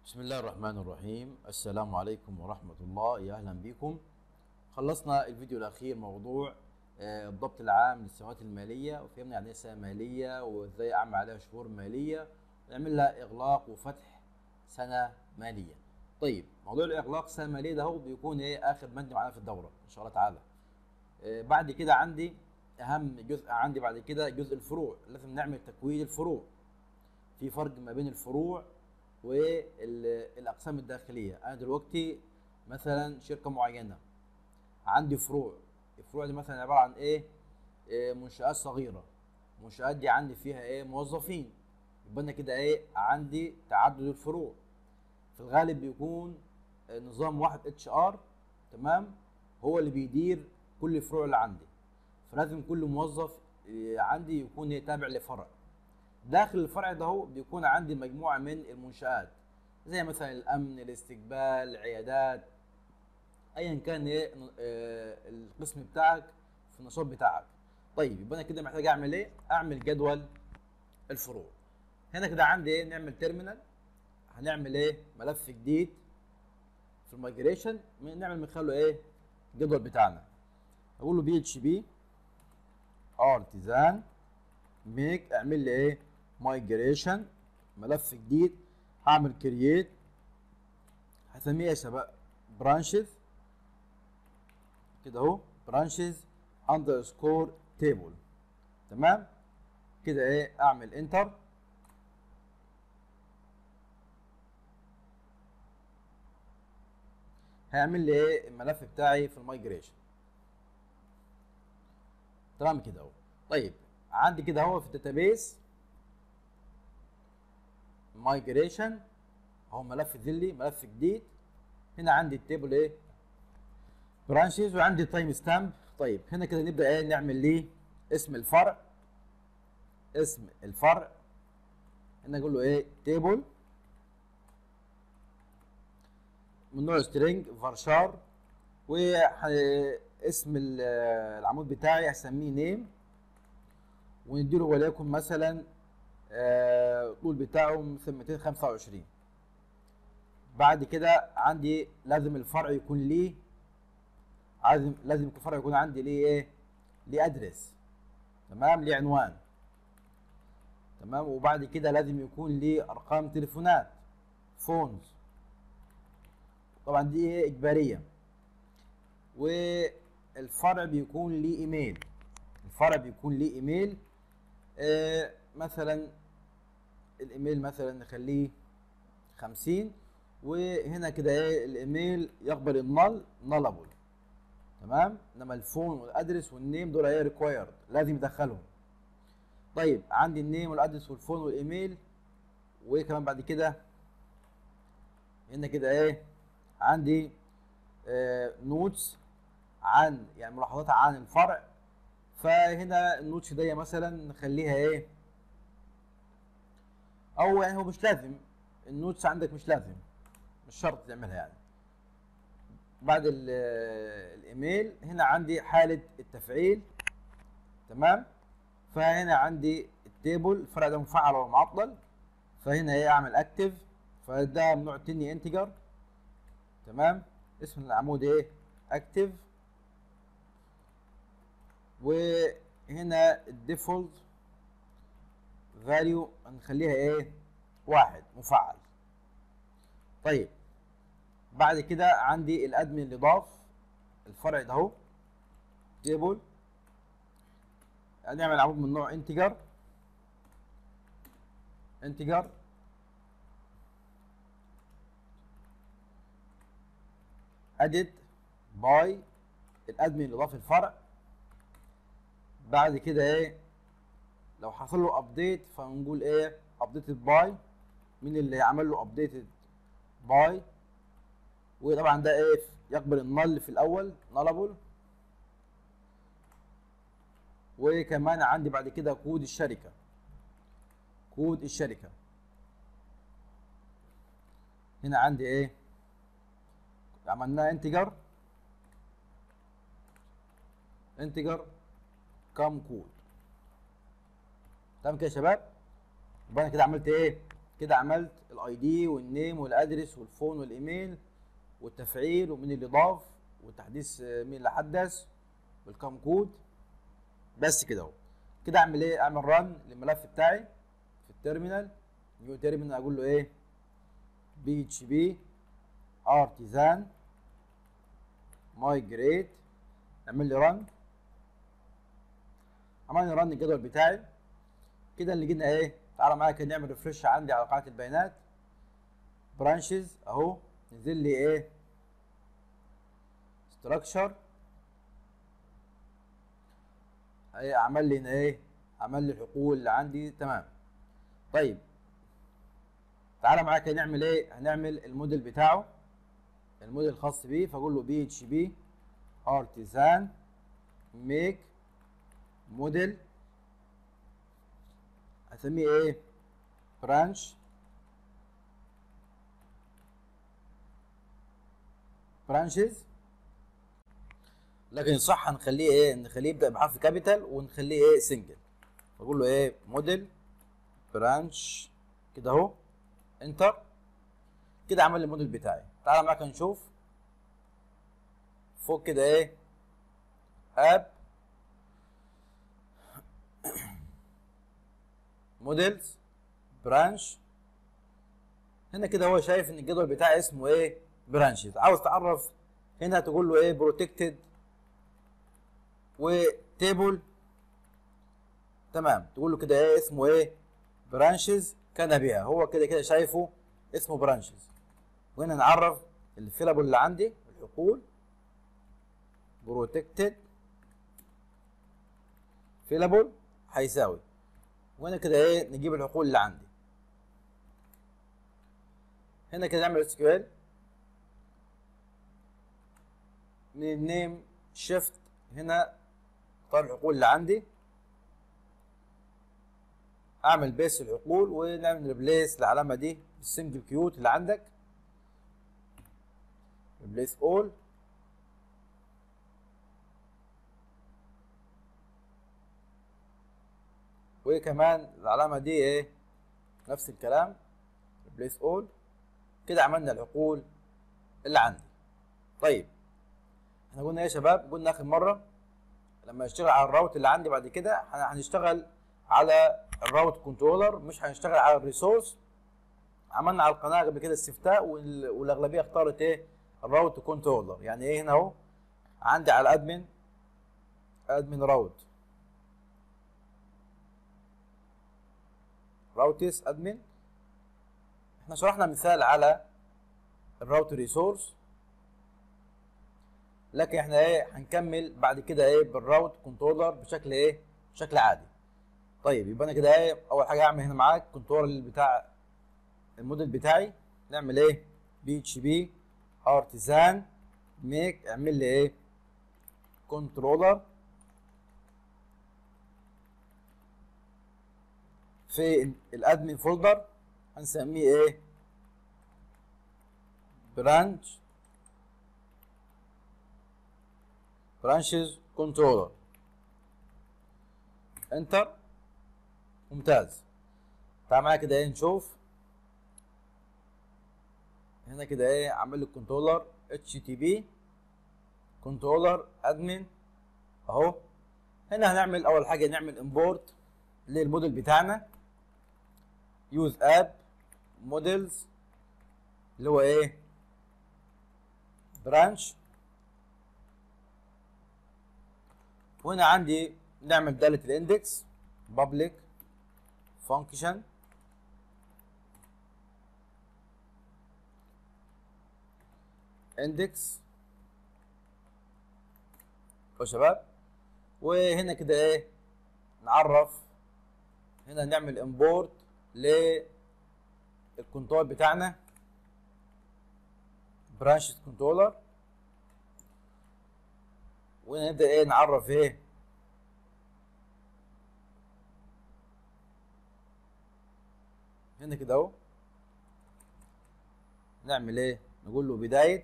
بسم الله الرحمن الرحيم السلام عليكم ورحمة الله يا أهلا بكم خلصنا الفيديو الأخير موضوع آه، الضبط العام للسنوات المالية وفهمنا يعني إيه سنة مالية وإزاي أعمل عليها شهور مالية ونعمل لها إغلاق وفتح سنة مالية طيب موضوع الإغلاق سنة مالية ده هو بيكون إيه آخر بند معانا في الدورة إن شاء الله تعالى آه، بعد كده عندي أهم جزء عندي بعد كده جزء الفروع لازم نعمل تكوين الفروع في فرق ما بين الفروع والاقسام الداخليه انا دلوقتي مثلا شركه معينه عندي فروع الفروع دي مثلا عباره عن ايه, إيه منشات صغيره منشات دي عندي فيها ايه موظفين يبقى انا كده ايه عندي تعدد الفروع في الغالب بيكون نظام واحد اتش ار تمام هو اللي بيدير كل الفروع اللي عندي فلازم كل موظف إيه، عندي يكون إيه تابع لفرع داخل الفرع ده هو بيكون عندي مجموعة من المنشآت زي مثلا الأمن الاستقبال العيادات أيا كان إيه آه، القسم بتاعك في النشاط بتاعك طيب يبقى أنا كده محتاج أعمل إيه؟ أعمل جدول الفروع هنا كده عندي إيه؟ نعمل تيرمينال هنعمل إيه؟ ملف جديد في المايجريشن نعمل من خلاله إيه؟ الجدول بتاعنا أقول له بي اتش بي ارتيزان ميك اعمل لي ايه مايجريشن ملف جديد هعمل كرييت هسميه يا شباب برانشز كده اهو برانشز اندرسكور تيبل تمام كده ايه اعمل انتر هيعمل لي ايه الملف بتاعي في المايجريشن تمام كده اهو طيب عندي كده اهو في الداتابيس مايجريشن اهو ملف ذلي ملف جديد هنا عندي التيبل ايه برانشز وعندي تايم ستامب طيب هنا كده نبدا ايه نعمل ليه اسم الفرع اسم الفرع هنا اقول له ايه تيبل من نوع سترينج فارشار واسم العمود بتاعي هسميه نيم ونديله وليكن مثلا آه، طول بتاعه مثلا 225 بعد كده عندي لازم الفرع يكون ليه لازم لازم الفرع يكون عندي ليه ايه ليه ادرس تمام ليه عنوان تمام وبعد كده لازم يكون ليه ارقام تليفونات فونز طبعا دي ايه اجباريه والفرع بيكون ليه ايميل الفرع بيكون ليه ايميل آه مثلا الايميل مثلا نخليه 50 وهنا كده ايه الايميل يقبل النل نلابل تمام انما الفون والادرس والنيم دول ايه ريكوايرد لازم يدخلهم طيب عندي النيم والادرس والفون والايميل وكمان بعد كده هنا كده ايه عندي آه نوتس عن يعني ملاحظات عن الفرع فهنا النوتش دي مثلا نخليها ايه او يعني هو مش لازم النوتس عندك مش لازم مش شرط تعملها يعني بعد الايميل هنا عندي حالة التفعيل تمام فهنا عندي التيبل الفرع ده مفعل ولا معطل فهنا ايه اعمل اكتف فده من نوع تاني انتجر تمام اسم العمود ايه اكتف وهنا الديفولت فاليو هنخليها ايه واحد مفعل طيب بعد كده عندي الادمن اللي ضاف الفرع ده اهو تيبل هنعمل عمود من نوع انتجر انتجر ادد باي الادمن اللي ضاف الفرع بعد كده ايه لو حصل له ابديت فنقول ايه ابديتد باي مين اللي عمل له ابديتد باي وطبعا ده ايه يقبل النل في الاول نلابل وكمان عندي بعد كده كود الشركه كود الشركه هنا عندي ايه عملناه انتجر انتجر كام كود تمام كده يا شباب يبقى انا كده عملت ايه كده عملت الاي دي والنيم والادرس والفون والايميل والتفعيل ومين اللي ضاف وتحديث آه، مين اللي حدث والكام كود بس كده اهو كده اعمل ايه اعمل ران للملف بتاعي في التيرمينال نيو تيرمينال اقول له ايه بي اتش بي ارتيزان مايجريت اعمل لي ران عملنا ران الجدول بتاعي كده اللي جينا ايه تعالى معايا كده نعمل ريفرش عندي على قاعده البيانات برانشز اهو نزل لي ايه ستراكشر ايه عمل لي هنا ايه عمل لي الحقول اللي عندي تمام طيب تعالى معايا كده نعمل ايه هنعمل الموديل بتاعه الموديل الخاص بيه فاقول له بي اتش بي ارتيزان ميك موديل هسميه ايه برانش برانشز لكن صح هنخليه ايه نخليه يبدا بحرف كابيتال ونخليه ايه سنجل فاقول له ايه موديل برانش كده اهو انتر كده عمل لي الموديل بتاعي تعالى معاك نشوف فوق كده ايه اب موديلز برانش هنا كده هو شايف ان الجدول بتاعي اسمه ايه برانشز عاوز تعرف هنا تقول له ايه بروتكتد وتيبل تمام تقول له كده ايه اسمه ايه برانشز كان بها هو كده كده شايفه اسمه برانشز وهنا نعرف الفيلابل اللي عندي الحقول بروتكتد فيلابل هيساوي وهنا كده ايه نجيب الحقول اللي عندي هنا كده نعمل اس كيو ال من النيم شيفت هنا اختار الحقول اللي عندي اعمل بيس الحقول ونعمل ريبليس العلامه دي بالسنجل كيوت اللي عندك ريبليس اول وكمان العلامه دي ايه نفس الكلام ريبليس اول كده عملنا العقول اللي عندي طيب احنا قلنا ايه يا شباب قلنا اخر مره لما اشتغل على الراوت اللي عندي بعد كده هنشتغل على الراوت كنترولر مش هنشتغل على الريسورس عملنا على القناه قبل كده استفتاء والاغلبيه اختارت ايه الراوت كنترولر يعني ايه هنا اهو عندي على ادمن ادمن راوت راوتس ادمن احنا شرحنا مثال على الراوت ريسورس لكن احنا ايه هنكمل بعد كده ايه بالراوت كنترولر بشكل ايه بشكل عادي طيب يبقى انا كده ايه اول حاجه اعمل هنا معاك كنترول بتاع الموديل بتاعي نعمل ايه بي اتش بي ارتيزان ميك اعمل لي ايه كنترولر في الادمن فولدر هنسميه ايه برانش برانشز كنترولر انتر ممتاز تعال معايا كده ايه نشوف هنا كده ايه عامل لي الكنترولر اتش تي بي كنترولر ادمن اهو هنا هنعمل اول حاجه نعمل امبورت للموديل بتاعنا يوز اب موديلز اللي هو ايه برانش وهنا عندي نعمل دالة الاندكس public function index يا شباب وهنا كده ايه نعرف هنا نعمل امبورت للكنترول بتاعنا برانش كنترولر ونبدا ايه نعرف ايه هنا كده اهو نعمل ايه نقول له بدايه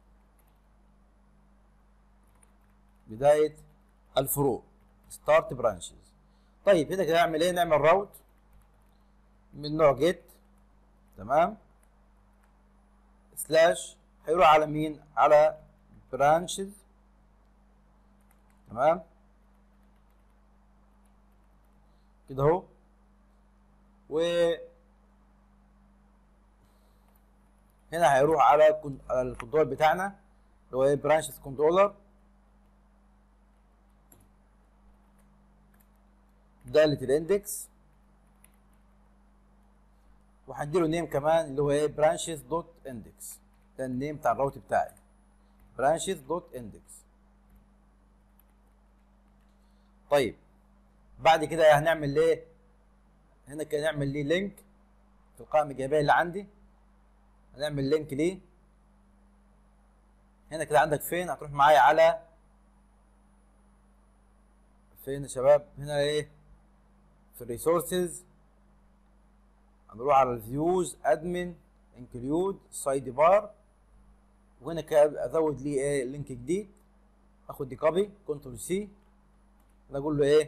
بدايه الفروع ستارت برانشز طيب هنا كده نعمل ايه نعمل راوت من نوع جيت تمام سلاش هيروح على مين على برانشز تمام كده اهو و هنا هيروح على الكن- على الكنترول بتاعنا اللي هو ايه برانشز كنترولر دالة الاندكس وهنديله نيم كمان اللي هو ايه برانشز دوت اندكس ده النيم بتاع الراوت بتاعي برانشز دوت اندكس طيب بعد كده هنعمل ايه هنا كده نعمل ليه لينك في القائمه الجانبيه اللي عندي هنعمل لينك ليه هنا كده عندك فين هتروح معايا على فين يا شباب هنا ايه في الريسورسز هنروح على الفيوز ادمن انكلود سايد بار وهنا كده ازود ليه ايه لينك جديد اخد دي كوبي كنترول سي اقول له ايه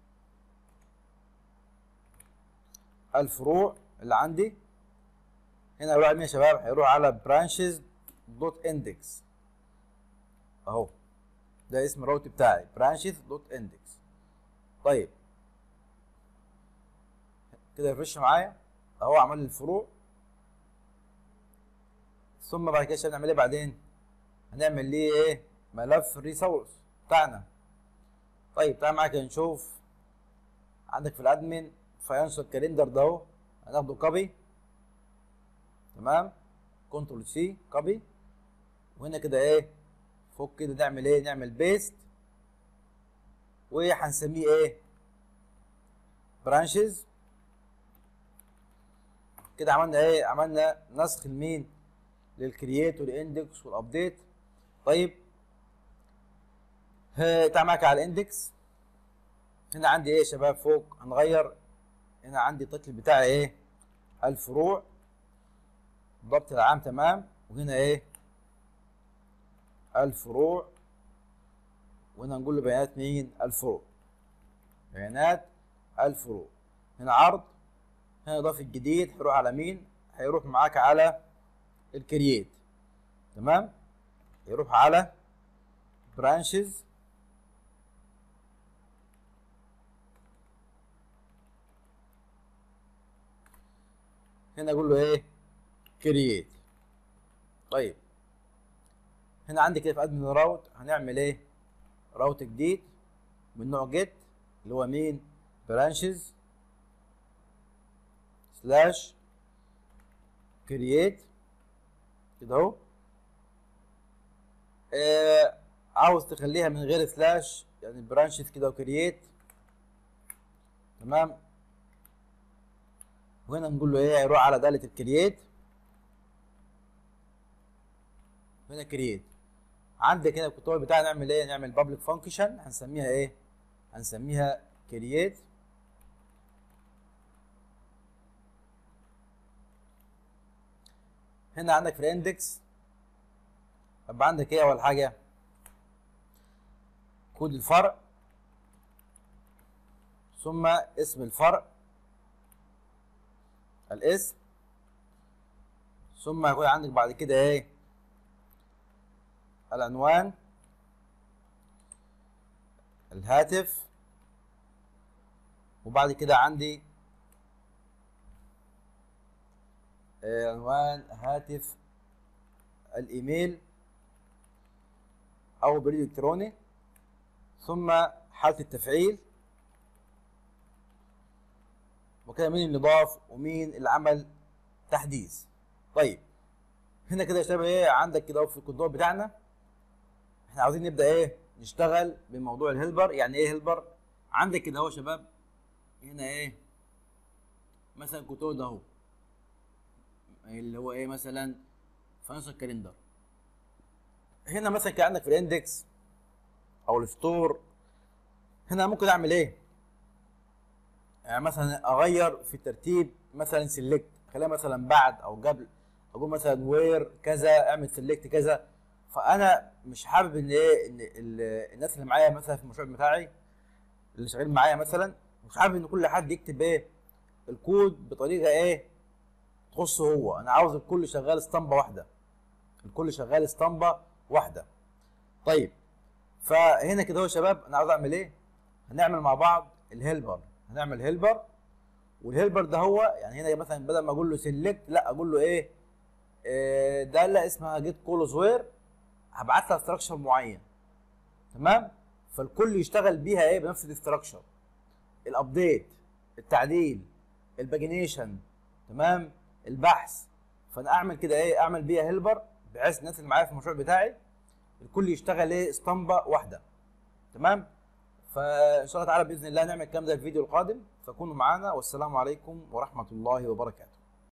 الفروع اللي عندي هنا هيروح مين يا شباب هيروح على برانشز دوت اندكس اهو ده اسم الراوت بتاعي برانشز دوت اندكس طيب كده يفرش معايا اهو عمل لي الفروع ثم بعد كده عشان نعمل ايه بعدين هنعمل ليه ايه ملف الريسورس بتاعنا طيب تعال معاك نشوف عندك في الادمن فاينانشال كالندر ده اهو هناخده كوبي تمام كنترول سي كوبي وهنا كده ايه فوق كده نعمل ايه نعمل بيست وهنسميه ايه برانشز كده عملنا ايه عملنا نسخ لمين للكرييت والاندكس والابديت طيب ها، تعال معاك على الاندكس هنا عندي ايه يا شباب فوق هنغير هنا عندي التايتل بتاعي ايه الفروع الضبط العام تمام وهنا ايه الفروع وهنا نقول له بيانات مين الفروع بيانات الفروع هنا عرض هنا اضاف الجديد هيروح على مين هيروح معاك على الكرييت تمام يروح على برانشز هنا اقول له ايه كرييت طيب هنا عندي كده في ادمن راوت هنعمل ايه راوت جديد من نوع جيت اللي هو مين برانشز سلاش كرييت كده اهو آه عاوز تخليها من غير سلاش يعني برانشز كده وكرييت تمام وهنا نقول له ايه هيروح على دالة الكرييت هنا كرييت عندك هنا الكتاب بتاعنا نعمل ايه نعمل بابليك فانكشن هنسميها ايه هنسميها كرييت هنا عندك في الاندكس يبقى عندك ايه اول حاجه كود الفرع ثم اسم الفرع الاسم ثم هيكون عندك بعد كده ايه العنوان الهاتف وبعد كده عندي آه، عنوان هاتف الايميل او بريد الكتروني ثم حالة التفعيل وكده مين اللي ضاف ومين اللي عمل تحديث طيب هنا كده يا شباب ايه عندك كده في الكنترول بتاعنا احنا عاوزين نبدا ايه نشتغل بموضوع الهيلبر يعني ايه هيلبر عندك كده اهو يا شباب هنا ايه مثلا كنترول ده اهو اللي هو ايه مثلا فاينانشال كالندر هنا مثلا كان عندك في الاندكس او الستور هنا ممكن اعمل ايه يعني مثلا اغير في الترتيب مثلا سيلكت خليها مثلا بعد او قبل اقول مثلا وير كذا اعمل سيلكت كذا فانا مش حابب ان ايه ان ال- الناس اللي معايا مثلا في المشروع بتاعي اللي شغالين معايا مثلا مش حابب ان كل حد يكتب ايه الكود بطريقه ايه تخصه هو انا عاوز الكل شغال اسطمبه واحده الكل شغال اسطمبه واحده طيب فهنا كده هو يا شباب انا عاوز اعمل ايه هنعمل مع بعض الهيلبر هنعمل هيلبر والهيلبر ده هو يعني هنا مثلا بدل ما اقول له سيلكت لا اقول له ايه آه، داله اسمها جيت كولوز وير هبعت لها استراكشر معين تمام فالكل يشتغل بيها ايه بنفس الاستراكشر الابديت التعديل الباجينيشن تمام البحث فانا اعمل كده ايه اعمل بيها هيلبر بحيث الناس اللي معايا في المشروع بتاعي الكل يشتغل ايه اسطمبه واحده تمام فان شاء الله تعالى باذن الله نعمل الكلام ده في الفيديو القادم فكونوا معانا والسلام عليكم ورحمه الله وبركاته